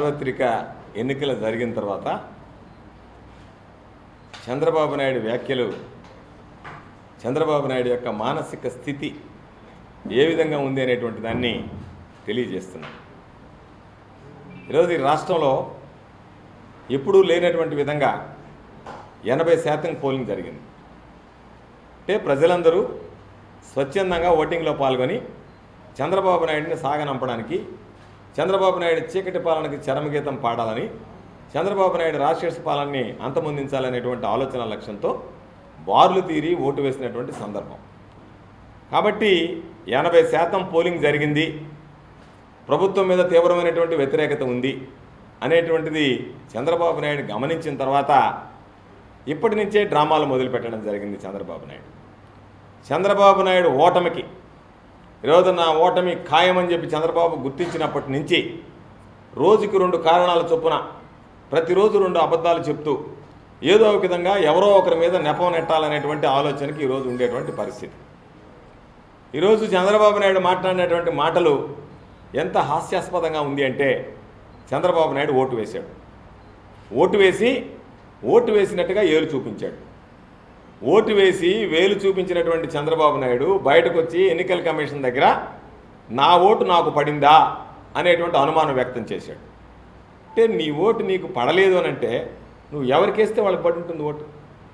సార్వత్రిక ఎన్నికలు జరిగిన తర్వాత చంద్రబాబు నాయుడు వ్యాఖ్యలు చంద్రబాబు నాయుడు యొక్క మానసిక స్థితి ఏ విధంగా ఉంది అనేటువంటి దాన్ని తెలియజేస్తున్నాను ఈరోజు ఈ రాష్ట్రంలో ఎప్పుడూ లేనటువంటి విధంగా ఎనభై శాతం పోలింగ్ జరిగింది అంటే ప్రజలందరూ స్వచ్ఛందంగా ఓటింగ్లో పాల్గొని చంద్రబాబు నాయుడిని సాగనంపడానికి చంద్రబాబు నాయుడు చీకటి పాలనకి చరమగీతం పాడాలని చంద్రబాబు నాయుడు రాక్షస పాలనని అంతమొందించాలనేటువంటి ఆలోచన లక్ష్యంతో బారులు తీరి ఓటు వేసినటువంటి సందర్భం కాబట్టి ఎనభై శాతం పోలింగ్ జరిగింది ప్రభుత్వం మీద తీవ్రమైనటువంటి వ్యతిరేకత ఉంది అనేటువంటిది చంద్రబాబు నాయుడు గమనించిన తర్వాత ఇప్పటి నుంచే డ్రామాలు మొదలుపెట్టడం జరిగింది చంద్రబాబు నాయుడు చంద్రబాబు నాయుడు ఓటమికి ఈరోజు నా ఓటమి ఖాయమని చెప్పి చంద్రబాబు గుర్తించినప్పటి నుంచి రోజుకి రెండు కారణాల చొప్పున ప్రతిరోజు రెండు అబద్ధాలు చెప్తూ ఏదో ఒక విధంగా ఎవరో ఒకరి మీద నెపం నెట్టాలనేటువంటి ఆలోచనకి ఈరోజు ఉండేటువంటి పరిస్థితి ఈరోజు చంద్రబాబు నాయుడు మాట్లాడినటువంటి మాటలు ఎంత హాస్యాస్పదంగా ఉంది అంటే చంద్రబాబు నాయుడు ఓటు వేశాడు ఓటు వేసి ఓటు వేసినట్టుగా ఏలు చూపించాడు ఓటు వేసి వేలు చూపించినటువంటి చంద్రబాబు నాయుడు బయటకు వచ్చి ఎన్నికల కమిషన్ దగ్గర నా ఓటు నాకు పడిందా అనేటువంటి అనుమానం వ్యక్తం చేశాడు అంటే నీ ఓటు నీకు పడలేదు అని అంటే నువ్వు ఎవరికేస్తే వాళ్ళకి పడి ఉంటుంది ఓటు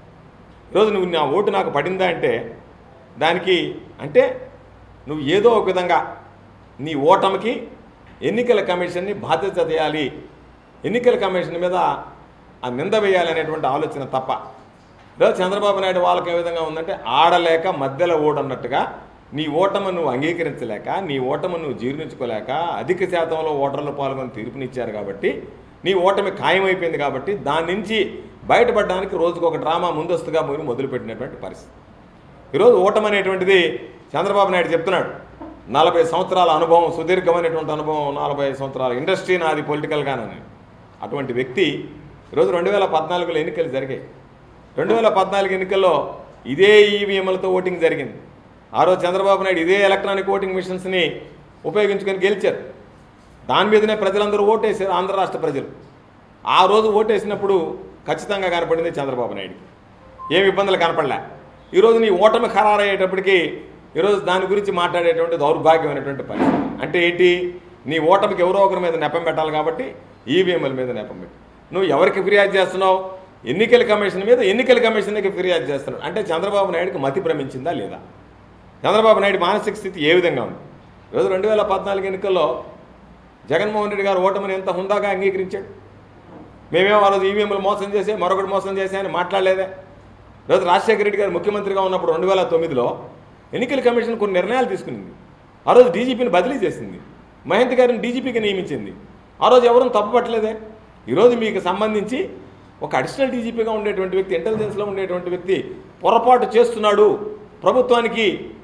ఈరోజు నువ్వు నా ఓటు నాకు పడిందా అంటే దానికి అంటే నువ్వు ఏదో ఒక విధంగా నీ ఓటమికి ఎన్నికల కమిషన్ని బాధ్యత చేయాలి ఎన్నికల కమిషన్ మీద ఆ నింద వేయాలి అనేటువంటి ఆలోచన తప్ప ఈరోజు చంద్రబాబు నాయుడు వాళ్ళకి ఏ విధంగా ఉందంటే ఆడలేక మధ్యలో ఓడన్నట్టుగా నీ ఓటమి నువ్వు అంగీకరించలేక నీ ఓటమి నువ్వు జీర్ణించుకోలేక అధిక శాతంలో ఓటర్లు పాల్గొని తీర్పునిచ్చారు కాబట్టి నీ ఓటమి ఖాయమైపోయింది కాబట్టి దాని నుంచి బయటపడడానికి రోజుకు ఒక డ్రామా ముందస్తుగా మీరు మొదలుపెట్టినటువంటి పరిస్థితి ఈరోజు ఓటమి అనేటువంటిది చంద్రబాబు నాయుడు చెప్తున్నాడు నలభై సంవత్సరాల అనుభవం సుదీర్ఘమైనటువంటి అనుభవం నలభై సంవత్సరాల ఇండస్ట్రీ నాది పొలిటికల్గానని అటువంటి వ్యక్తి ఈరోజు రెండు వేల పద్నాలుగులో ఎన్నికలు జరిగాయి రెండు వేల పద్నాలుగు ఎన్నికల్లో ఇదే ఈవీఎంలతో ఓటింగ్ జరిగింది ఆ రోజు చంద్రబాబు నాయుడు ఇదే ఎలక్ట్రానిక్ ఓటింగ్ మిషన్స్ని ఉపయోగించుకొని గెలిచారు దాని మీదనే ప్రజలందరూ ఓటేశారు ఆంధ్ర రాష్ట్ర ప్రజలు ఆ రోజు ఓటేసినప్పుడు ఖచ్చితంగా కనపడింది చంద్రబాబు నాయుడుకి ఏమి ఇబ్బందులు కనపడలే ఈరోజు నీ ఓటమి ఖరారయ్యేటప్పటికి ఈరోజు దాని గురించి మాట్లాడేటువంటి దౌర్భాగ్యమైనటువంటి పరిస్థితి అంటే ఏంటి నీ ఓటమికి ఎవరో ఒకరి మీద నెపం పెట్టాలి కాబట్టి ఈవీఎంల మీద నెపం పెట్టి నువ్వు ఎవరికి ఫిర్యాదు చేస్తున్నావు ఎన్నికల కమిషన్ మీద ఎన్నికల కమిషన్కి ఫిర్యాదు చేస్తున్నావు అంటే చంద్రబాబు నాయుడుకి మతి భ్రమించిందా లేదా చంద్రబాబు నాయుడు మానసిక స్థితి ఏ విధంగా ఉంది ఈరోజు రెండు వేల పద్నాలుగు ఎన్నికల్లో జగన్మోహన్ రెడ్డి గారు ఓటమిని ఎంత హుందాగా అంగీకరించాడు మేమేమో ఆ రోజు ఈవీఎంలు మోసం చేసే మరొకటి మోసం చేసే అని మాట్లాడలేదే ఈరోజు రాజశేఖర రెడ్డి గారు ముఖ్యమంత్రిగా ఉన్నప్పుడు రెండు వేల తొమ్మిదిలో ఎన్నికల కమిషన్ కొన్ని నిర్ణయాలు తీసుకునింది ఆ రోజు డీజీపీని బదిలీ చేసింది మహంత్ గారిని డీజీపీకి నియమించింది ఆ రోజు ఎవరూ తప్పుపట్టలేదే ఈరోజు మీకు సంబంధించి ఒక అడిషనల్ డీజీపీగా ఉండేటువంటి వ్యక్తి ఇంటెలిజెన్స్లో ఉండేటువంటి వ్యక్తి పొరపాటు చేస్తున్నాడు ప్రభుత్వానికి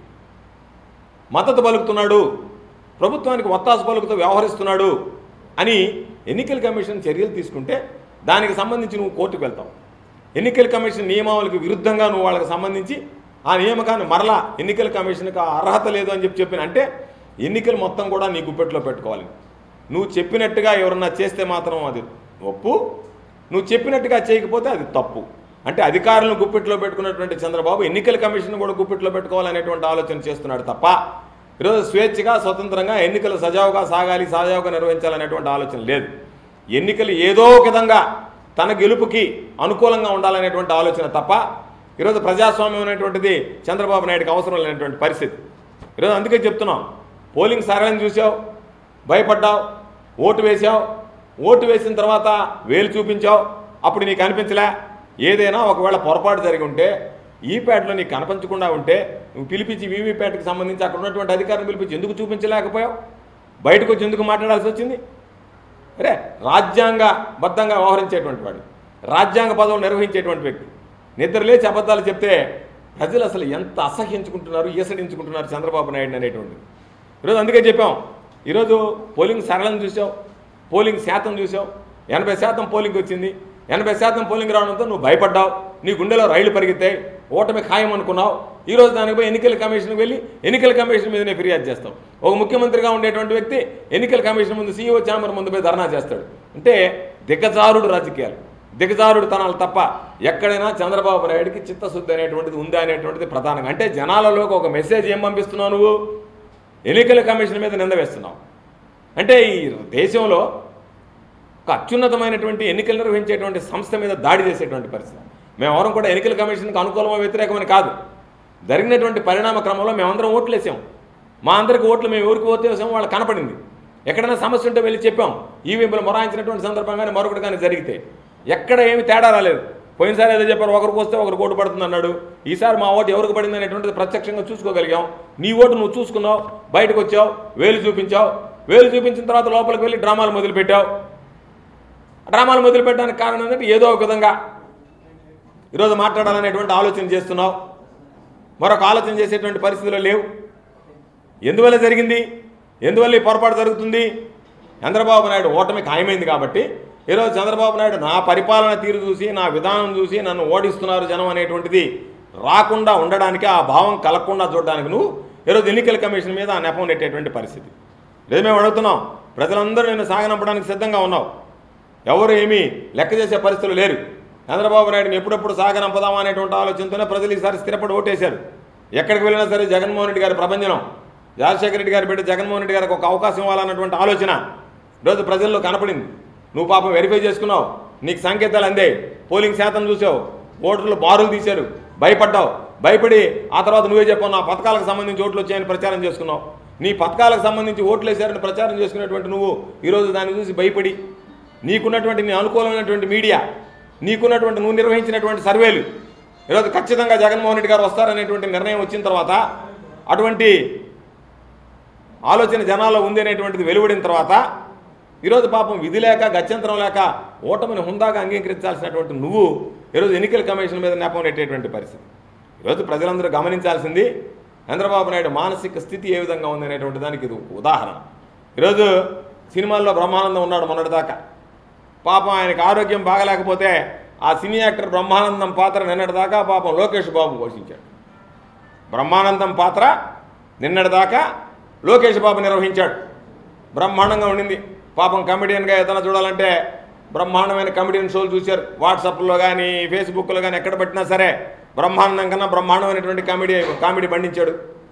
మద్దతు పలుకుతున్నాడు ప్రభుత్వానికి ఒత్తాసు పలుకుతూ వ్యవహరిస్తున్నాడు అని ఎన్నికల కమిషన్ చర్యలు తీసుకుంటే దానికి సంబంధించి నువ్వు కోర్టుకు వెళ్తావు ఎన్నికల కమిషన్ నియమావళికి విరుద్ధంగా నువ్వు వాళ్ళకి సంబంధించి ఆ నియామకాన్ని మరలా ఎన్నికల కమిషన్కి ఆ అర్హత లేదు అని చెప్పి చెప్పిన అంటే ఎన్నికలు మొత్తం కూడా నీ గుప్పెట్లో పెట్టుకోవాలి నువ్వు చెప్పినట్టుగా ఎవరన్నా చేస్తే మాత్రం అది ఒప్పు నువ్వు చెప్పినట్టుగా చేయకపోతే అది తప్పు అంటే అధికారులను గుప్పిట్లో పెట్టుకున్నటువంటి చంద్రబాబు ఎన్నికల కమిషన్ కూడా గుప్పిట్లో పెట్టుకోవాలనేటువంటి ఆలోచన చేస్తున్నాడు తప్ప ఈరోజు స్వేచ్ఛగా స్వతంత్రంగా ఎన్నికలు సజావుగా సాగాలి సజావుగా నిర్వహించాలనేటువంటి ఆలోచన లేదు ఎన్నికలు ఏదో ఒక విధంగా తన గెలుపుకి అనుకూలంగా ఉండాలనేటువంటి ఆలోచన తప్ప ఈరోజు ప్రజాస్వామ్యం అనేటువంటిది చంద్రబాబు నాయుడుకి అవసరం లేనటువంటి పరిస్థితి ఈరోజు అందుకే చెప్తున్నాం పోలింగ్ సరళని చూసావు భయపడ్డావు ఓటు వేసావు ఓటు వేసిన తర్వాత వేలు చూపించావు అప్పుడు నీకు అనిపించలే ఏదైనా ఒకవేళ పొరపాటు జరిగి ఉంటే ఈ ప్యాడ్లో నీకు కనిపించకుండా ఉంటే నువ్వు పిలిపించి వీవీప్యాట్కి సంబంధించి అక్కడ ఉన్నటువంటి అధికారిని పిలిపించి ఎందుకు చూపించలేకపోయావు బయటకు వచ్చి ఎందుకు మాట్లాడాల్సి వచ్చింది అరే రాజ్యాంగ బద్ధంగా వ్యవహరించేటువంటి వాడు రాజ్యాంగ పదవులు నిర్వహించేటువంటి వ్యక్తి నిద్ర లేచి అబద్ధాలు చెప్తే ప్రజలు అసలు ఎంత అసహ్యించుకుంటున్నారు ఈసడించుకుంటున్నారు చంద్రబాబు నాయుడు అనేటువంటిది ఈరోజు అందుకే చెప్పాం ఈరోజు పోలింగ్ సరళం చూసావు పోలింగ్ శాతం చూసావు ఎనభై శాతం పోలింగ్ వచ్చింది ఎనభై శాతం పోలింగ్ రావడంతో నువ్వు భయపడ్డావు నీ గుండెలో రైళ్లు పరిగెత్తాయి ఓటమి ఖాయం అనుకున్నావు ఈ రోజు దానికి పోయి ఎన్నికల కమిషన్కి వెళ్ళి ఎన్నికల కమిషన్ మీదనే ఫిర్యాదు చేస్తావు ఒక ముఖ్యమంత్రిగా ఉండేటువంటి వ్యక్తి ఎన్నికల కమిషన్ ముందు సీఈఓ ఛాంబర్ ముందు పోయి ధర్నా చేస్తాడు అంటే దిగజారుడు రాజకీయాలు దిగజారుడు తనాలు తప్ప ఎక్కడైనా చంద్రబాబు నాయుడికి చిత్తశుద్ధి అనేటువంటిది ఉందా అనేటువంటిది ప్రధానంగా అంటే జనాలలోకి ఒక మెసేజ్ ఏం పంపిస్తున్నావు నువ్వు ఎన్నికల కమిషన్ మీద నింద వేస్తున్నావు అంటే ఈ దేశంలో ఒక అత్యున్నతమైనటువంటి ఎన్నికలు నిర్వహించేటువంటి సంస్థ మీద దాడి చేసేటువంటి పరిస్థితి మేమెవరం కూడా ఎన్నికల కమిషన్కి అనుకూలమో వ్యతిరేకమని కాదు జరిగినటువంటి పరిణామ క్రమంలో మేమందరం ఓట్లు వేసాం మా అందరికి ఓట్లు మేము ఎవరికి ఓట్లు వేసామో వాళ్ళు కనపడింది ఎక్కడైనా సమస్య ఉంటే వెళ్ళి చెప్పాం ఈవీఎంలు మొరాయించినటువంటి సందర్భంగానే మరొకటి కానీ జరిగితే ఎక్కడ ఏమి తేడా రాలేదు పోయినసారి ఏదో చెప్పారు ఒకరికి వస్తే ఒకరికి ఓటు పడుతుంది అన్నాడు ఈసారి మా ఓటు ఎవరికి పడింది అనేటువంటిది ప్రత్యక్షంగా చూసుకోగలిగాం నీ ఓటు నువ్వు చూసుకున్నావు బయటకు వచ్చావు వేలు చూపించావు వేలు చూపించిన తర్వాత లోపలికి వెళ్ళి డ్రామాలు మొదలుపెట్టావు డ్రామాలు మొదలుపెట్టడానికి కారణం ఏంటంటే ఏదో ఒక విధంగా ఈరోజు మాట్లాడాలనేటువంటి ఆలోచన చేస్తున్నావు మరొక ఆలోచన చేసేటువంటి పరిస్థితులు లేవు ఎందువల్ల జరిగింది ఎందువల్ల ఈ పొరపాటు జరుగుతుంది చంద్రబాబు నాయుడు ఓటమి ఖాయమైంది కాబట్టి ఈరోజు చంద్రబాబు నాయుడు నా పరిపాలన తీరు చూసి నా విధానం చూసి నన్ను ఓడిస్తున్నారు జనం అనేటువంటిది రాకుండా ఉండడానికి ఆ భావం కలగకుండా చూడడానికి నువ్వు ఈరోజు ఎన్నికల కమిషన్ మీద ఆ నెపం నెట్టేటువంటి పరిస్థితి లేదు మేము అడుగుతున్నాం ప్రజలందరూ నిన్ను సాగనంపడానికి సిద్ధంగా ఉన్నావు ఎవరు ఏమీ లెక్క చేసే పరిస్థితులు లేరు చంద్రబాబు నాయుడుని ఎప్పుడెప్పుడు సాగనంపదామా అనేటువంటి ఆలోచనతోనే ప్రజలు ఈసారి స్థిరపడి ఓటేశారు ఎక్కడికి వెళ్ళినా సరే జగన్మోహన్ రెడ్డి గారి ప్రభంజనం రాజశేఖర రెడ్డి గారి బిడ్డ జగన్మోహన్ రెడ్డి గారికి ఒక అవకాశం ఇవ్వాలన్నటువంటి ఆలోచన ఈరోజు ప్రజల్లో కనపడింది నువ్వు పాపం వెరిఫై చేసుకున్నావు నీకు సంకేతాలు అందే పోలింగ్ శాతం చూసావు ఓటర్లు బారులు తీశారు భయపడ్డావు భయపడి ఆ తర్వాత నువ్వే చెప్పావు నా పథకాలకు సంబంధించి ఓట్లు వచ్చాయని ప్రచారం చేసుకున్నావు నీ పథకాలకు సంబంధించి ఓట్లు వేశారని ప్రచారం చేసుకునేటువంటి నువ్వు ఈరోజు దాన్ని చూసి భయపడి నీకున్నటువంటి నీ అనుకూలమైనటువంటి మీడియా నీకున్నటువంటి నువ్వు నిర్వహించినటువంటి సర్వేలు ఈరోజు ఖచ్చితంగా జగన్మోహన్ రెడ్డి గారు వస్తారనేటువంటి నిర్ణయం వచ్చిన తర్వాత అటువంటి ఆలోచన జనాల్లో ఉంది అనేటువంటిది వెలువడిన తర్వాత ఈరోజు పాపం విధి లేక గత్యంతరం లేక ఓటమిని హుందాగా అంగీకరించాల్సినటువంటి నువ్వు ఈరోజు ఎన్నికల కమిషన్ మీద నెపం నెట్టేటువంటి పరిస్థితి ఈరోజు ప్రజలందరూ గమనించాల్సింది చంద్రబాబు నాయుడు మానసిక స్థితి ఏ విధంగా ఉంది అనేటువంటి దానికి ఇది ఒక ఉదాహరణ ఈరోజు సినిమాల్లో బ్రహ్మానందం ఉన్నాడు మొన్నటిదాకా పాపం ఆయనకి ఆరోగ్యం బాగలేకపోతే ఆ సినీ యాక్టర్ బ్రహ్మానందం పాత్ర నిన్నటిదాకా పాపం లోకేష్ బాబు పోషించాడు బ్రహ్మానందం పాత్ర నిన్నటిదాకా లోకేష్ బాబు నిర్వహించాడు బ్రహ్మాండంగా ఉండింది పాపం కమెడియన్గా ఏదైనా చూడాలంటే బ్రహ్మాండమైన కమెడియన్ షోలు చూశారు వాట్సాప్లో కానీ ఫేస్బుక్లో కానీ ఎక్కడ పెట్టినా సరే బ్రహ్మాండం కన్నా బ్రహ్మాండమైనటువంటి కామెడీ కామెడీ పండించాడు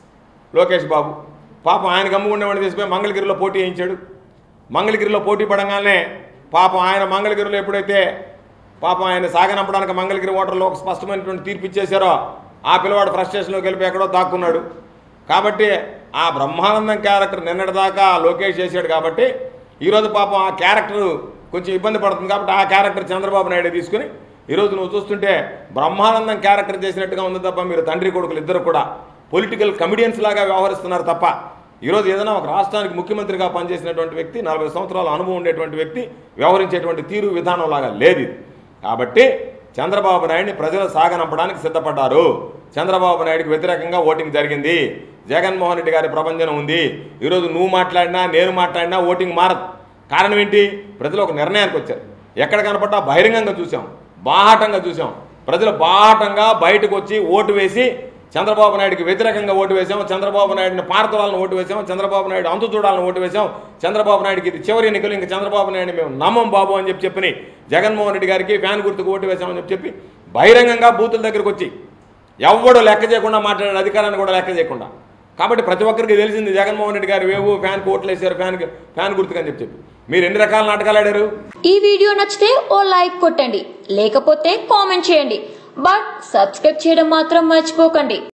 లోకేష్ బాబు పాపం ఆయన గమ్ముకుండేవాడిని తీసిపోయి మంగళగిరిలో పోటీ చేయించాడు మంగళగిరిలో పోటీ పడంగానే పాపం ఆయన మంగళగిరిలో ఎప్పుడైతే పాపం ఆయన సాగనంపడానికి మంగళగిరి ఓటర్లు ఒక స్పష్టమైనటువంటి తీర్పు ఇచ్చేశారో ఆ పిల్లవాడు ఫ్రస్ట్రేషన్లోకి వెళ్ళిపోయి ఎక్కడో దాక్కున్నాడు కాబట్టి ఆ బ్రహ్మానందం క్యారెక్టర్ నిన్నటిదాకా లోకేష్ చేశాడు కాబట్టి ఈరోజు పాపం ఆ క్యారెక్టర్ కొంచెం ఇబ్బంది పడుతుంది కాబట్టి ఆ క్యారెక్టర్ చంద్రబాబు నాయుడు తీసుకుని ఈరోజు నువ్వు చూస్తుంటే బ్రహ్మానందం క్యారెక్టర్ చేసినట్టుగా ఉంది తప్ప మీరు తండ్రి కొడుకులు ఇద్దరు కూడా పొలిటికల్ కమిడియన్స్ లాగా వ్యవహరిస్తున్నారు తప్ప ఈరోజు ఏదైనా ఒక రాష్ట్రానికి ముఖ్యమంత్రిగా పనిచేసినటువంటి వ్యక్తి నలభై సంవత్సరాల అనుభవం ఉండేటువంటి వ్యక్తి వ్యవహరించేటువంటి తీరు విధానం లాగా లేదు ఇది కాబట్టి చంద్రబాబు నాయుడిని ప్రజలు సాగనంపడానికి సిద్ధపడ్డారు చంద్రబాబు నాయుడికి వ్యతిరేకంగా ఓటింగ్ జరిగింది జగన్మోహన్ రెడ్డి గారి ప్రభంజనం ఉంది ఈరోజు నువ్వు మాట్లాడినా నేను మాట్లాడినా ఓటింగ్ మారదు కారణం ఏంటి ప్రజలు ఒక నిర్ణయానికి వచ్చారు ఎక్కడ కనపడ్డా బహిరంగంగా చూసాం బాహాటంగా చూసాం ప్రజలు బాహాటంగా బయటకు వచ్చి ఓటు వేసి చంద్రబాబు నాయుడికి వ్యతిరేకంగా ఓటు వేసాం చంద్రబాబు నాయుడిని పారతోడాలని ఓటు వేసాం చంద్రబాబు నాయుడు అంతు చూడాలని ఓటు వేసాం చంద్రబాబు నాయుడికి ఇది చివరి ఎన్నికలు ఇంకా చంద్రబాబు నాయుడిని మేము నమ్మం బాబు అని చెప్పి చెప్పని జగన్మోహన్ రెడ్డి గారికి ఫ్యాన్ గుర్తుకు ఓటు వేసామని చెప్పి చెప్పి బహిరంగంగా బూతుల దగ్గరకు వచ్చి ఎవ్వడు లెక్క చేయకుండా మాట్లాడే అధికారాన్ని కూడా లెక్క చేయకుండా కాబట్టి ప్రతి ఒక్కరికి తెలిసింది జగన్మోహన్ రెడ్డి గారు వేవు ఫ్యాన్కి ఓట్లు వేసారు ఫ్యాన్ ఫ్యాన్ గుర్తుకని చెప్పి చెప్పి మీరు ఎన్ని రకాల నాటకాలు ఆడారు ఈ వీడియో నచ్చితే ఓ లైక్ కొట్టండి లేకపోతే కామెంట్ చేయండి బట్ సబ్స్క్రైబ్ చేయడం మాత్రం మర్చిపోకండి